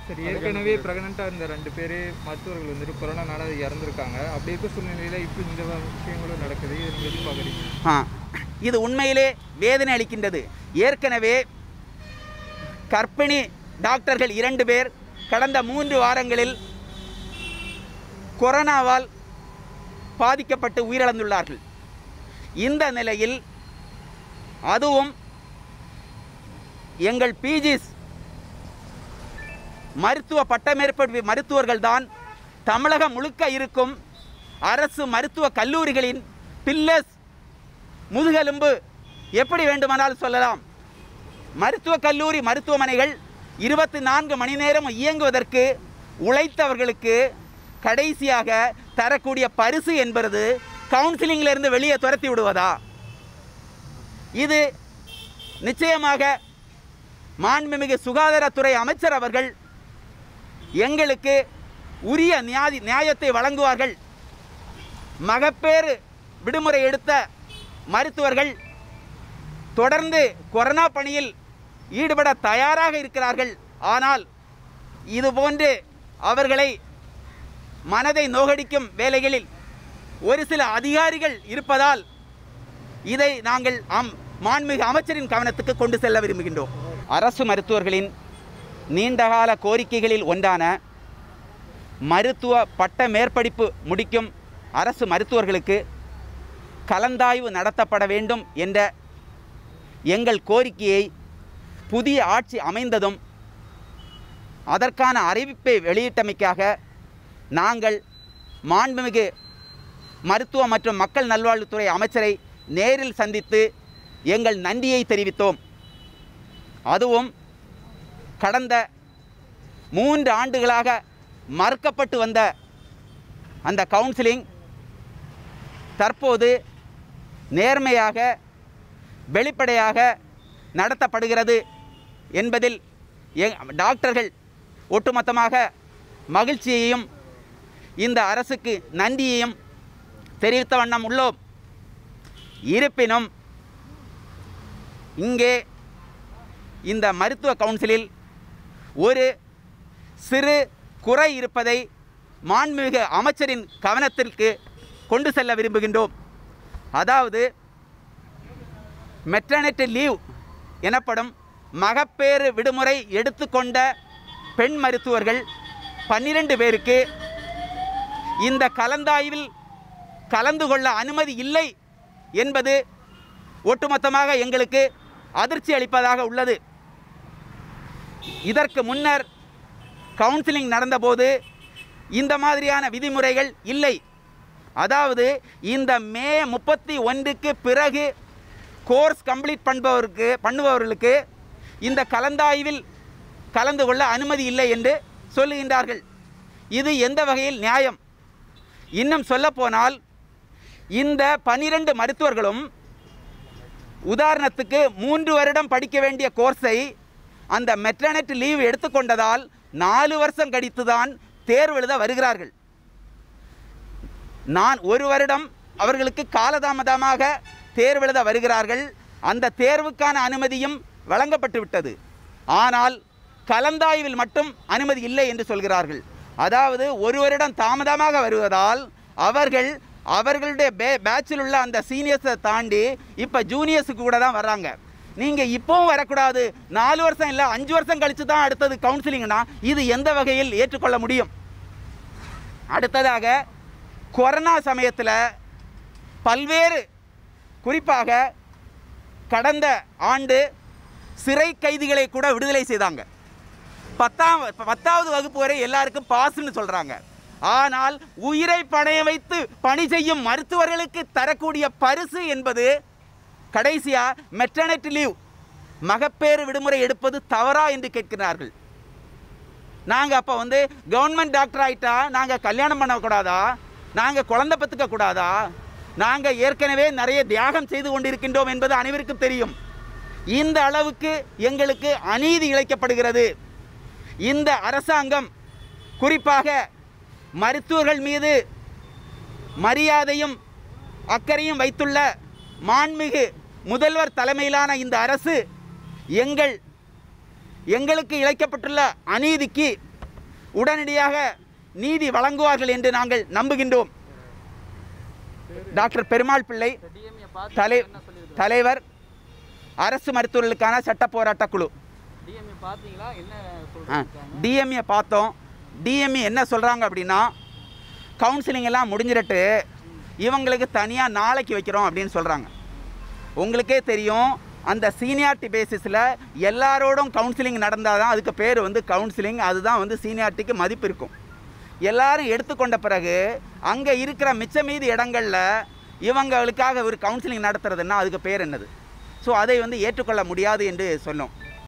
சரி ஏற்கனவே ப்ரெக்னெண்ட்டாக இருந்த ரெண்டு பேர் மருத்துவர்கள் வந்துட்டு கொரோனானால இறந்துருக்காங்க அப்படி இருக்க சூழ்நிலையில் இப்போ இந்த வ- விஷயங்களும் நடக்குது இது நீங்கள் எதிர்பார்க்குறீங்க ஆ இது உண்மையிலே வேதனை அளிக்கின்றது ஏற்கனவே கர்ப்பிணி டாக்டர்கள் இரண்டு பேர் கடந்த மூன்று வாரங்களில் கொரோனாவால் பாதிக்கப்பட்டு உயிரிழந்துள்ளார்கள் இந்த நிலையில் அதுவும் எங்கள் பிஜிஸ் மருத்துவ பட்டமேற்படி மருத்துவர்கள் தான் தமிழகம் முழுக்க இருக்கும் அரசு மருத்துவ கல்லூரிகளின் பில்லர்ஸ் முதுகெலும்பு எப்படி வேண்டுமானாலும் சொல்லலாம் மருத்துவக் கல்லூரி மருத்துவமனைகள் இருபத்தி நான்கு மணி நேரம் இயங்குவதற்கு உழைத்தவர்களுக்கு கடைசியாக தரக்கூடிய பரிசு என்பது கவுன்சிலிங்கில் இருந்து வெளியே துரத்தி விடுவதா இது நிச்சயமாக மாண்புமிகு சுகாதாரத்துறை அமைச்சர் அவர்கள் எங்களுக்கு உரிய நியாதி நியாயத்தை வழங்குவார்கள் மகப்பேறு விடுமுறை எடுத்த மருத்துவர்கள் தொடர்ந்து கொரோனா பணியில் ஈடுபட தயாராக இருக்கிறார்கள் ஆனால் இதுபோன்று அவர்களை மனதை நோகடிக்கும் வேலைகளில் ஒரு சில அதிகாரிகள் இருப்பதால் இதை நாங்கள் அம் மாண்புமிகு அமைச்சரின் கவனத்துக்கு கொண்டு செல்ல விரும்புகின்றோம் அரசு மருத்துவர்களின் நீண்டகால கோரிக்கைகளில் ஒன்றான மருத்துவ பட்ட மேற்படிப்பு முடிக்கும் அரசு மருத்துவர்களுக்கு கலந்தாய்வு நடத்தப்பட வேண்டும் என்ற எங்கள் கோரிக்கையை புதிய ஆட்சி அமைந்ததும் அதற்கான அறிவிப்பை வெளியிட்டமைக்காக நாங்கள் மாண்புமிகு மருத்துவ மற்றும் மக்கள் நல்வாழ்வுத்துறை அமைச்சரை நேரில் சந்தித்து எங்கள் நன்றியை தெரிவித்தோம் அதுவும் கடந்த மூன்று ஆண்டுகளாக மறுக்கப்பட்டு வந்த அந்த கவுன்சிலிங் தற்போது நேர்மையாக வெளிப்படையாக நடத்தப்படுகிறது என்பதில் எங் டாக்டர்கள் ஒட்டுமொத்தமாக மகிழ்ச்சியையும் இந்த அரசுக்கு நன்றியையும் தெரிவித்த வண்ணம் உள்ளோம் இருப்பினும் இங்கே இந்த மருத்துவ கவுன்சிலில் ஒரு சிறு குறை இருப்பதை மாண்புமிகு அமைச்சரின் கவனத்திற்கு கொண்டு செல்ல விரும்புகின்றோம் அதாவது மெட்டர்னிட்டி லீவ் எனப்படும் மகப்பேறு விடுமுறை எடுத்துக்கொண்ட பெண் மருத்துவர்கள் பன்னிரண்டு பேருக்கு இந்த கலந்தாய்வில் கலந்து கொள்ள அனுமதி இல்லை என்பது ஒட்டுமொத்தமாக எங்களுக்கு அதிர்ச்சி அளிப்பதாக உள்ளது இதற்கு முன்னர் கவுன்சிலிங் நடந்தபோது இந்த மாதிரியான விதிமுறைகள் இல்லை அதாவது இந்த மே முப்பத்தி ஒன்றுக்கு பிறகு கோர்ஸ் கம்ப்ளீட் பண்ணுபவருக்கு பண்ணுபவர்களுக்கு இந்த கலந்தாய்வில் கலந்து கொள்ள அனுமதி இல்லை என்று சொல்லுகின்றார்கள் இது எந்த வகையில் நியாயம் இன்னும் சொல்லப்போனால் இந்த பனிரெண்டு மருத்துவர்களும் உதாரணத்துக்கு மூன்று வருடம் படிக்க வேண்டிய கோர்ஸை அந்த மெட்டர்னிட்டி லீவ் எடுத்துக்கொண்டதால் நாலு வருஷம் கழித்து தான் தேர்வு எழுத வருகிறார்கள் நான் ஒரு வருடம் அவர்களுக்கு காலதாமதமாக தேர்வு எழுத வருகிறார்கள் அந்த தேர்வுக்கான அனுமதியும் வழங்கப்பட்டு விட்டது ஆனால் கலந்தாய்வில் மட்டும் அனுமதி இல்லை என்று சொல்கிறார்கள் அதாவது ஒரு வருடம் தாமதமாக வருவதால் அவர்கள் அவர்களுடைய பே பேட்சில் உள்ள அந்த சீனியர்ஸை தாண்டி இப்போ ஜூனியர்ஸுக்கு கூட தான் வர்றாங்க நீங்கள் இப்போவும் வரக்கூடாது நாலு வருஷம் இல்லை அஞ்சு வருஷம் கழித்து தான் அடுத்தது கவுன்சிலிங்னா இது எந்த வகையில் ஏற்றுக்கொள்ள முடியும் அடுத்ததாக கொரோனா சமயத்தில் பல்வேறு குறிப்பாக கடந்த ஆண்டு சிறை கைதிகளை கூட விடுதலை செய்தாங்க பத்தாம் பத்தாவது வகுப்பு வரை எல்லாருக்கும் பாஸ்ன்னு சொல்கிறாங்க ஆனால் உயிரை பணைய வைத்து பணி செய்யும் மருத்துவர்களுக்கு தரக்கூடிய பரிசு என்பது கடைசியாக மெட்டர்னிட்டி லீவ் மகப்பேறு விடுமுறை எடுப்பது தவறா என்று கேட்கிறார்கள் நாங்கள் அப்போ வந்து கவர்மெண்ட் டாக்டர் ஆகிட்டா நாங்கள் கல்யாணம் பண்ணக்கூடாதா நாங்கள் குழந்தை பெற்றுக்க கூடாதா நாங்கள் ஏற்கனவே நிறைய தியாகம் செய்து கொண்டிருக்கின்றோம் என்பது அனைவருக்கும் தெரியும் இந்த அளவுக்கு எங்களுக்கு அநீதி இழைக்கப்படுகிறது இந்த அரசாங்கம் குறிப்பாக மருத்துவர்கள் மீது மரியாதையும் அக்கறையும் வைத்துள்ள மாண்புமிகு முதல்வர் தலைமையிலான இந்த அரசு எங்கள் எங்களுக்கு இழைக்கப்பட்டுள்ள அநீதிக்கு உடனடியாக நீதி வழங்குவார்கள் என்று நாங்கள் நம்புகின்றோம் டாக்டர் பெருமாள் பிள்ளை டிஎம்ஏ பார்த்து தலை என்ன சொல்லியிருக்காங்க தலைவர் அரசு மருத்துவர்களுக்கான சட்ட போராட்ட குழு டிஎம்ஏ பார்த்தீங்களா என்ன ஆ சொல்றாங்க டிஎம்ஏ பார்த்தோம் டிஎம்ஏ என்ன சொல்கிறாங்க அப்படின்னா கவுன்சிலிங் எல்லாம் முடிஞ்சிடட்டு இவங்களுக்கு தனியாக நாளைக்கு வைக்கிறோம் அப்படின்னு சொல்கிறாங்க உங்களுக்கே தெரியும் அந்த சீனியாரிட்டி பேசிஸில் எல்லாரோடும் கவுன்சிலிங் நடந்தால் தான் அதுக்கு பேர் வந்து கவுன்சிலிங் அதுதான் வந்து சீனியாரிட்டிக்கு மதிப்பு இருக்கும் எல்லாரும் எடுத்துக்கொண்ட பிறகு அங்கே இருக்கிற மிச்ச மீதி இடங்களில் இவங்களுக்காக ஒரு கவுன்சிலிங் நடத்துறதுன்னா அதுக்கு பேர் என்னது ஸோ அதை வந்து ஏற்றுக்கொள்ள முடியாது என்று சொன்னோம்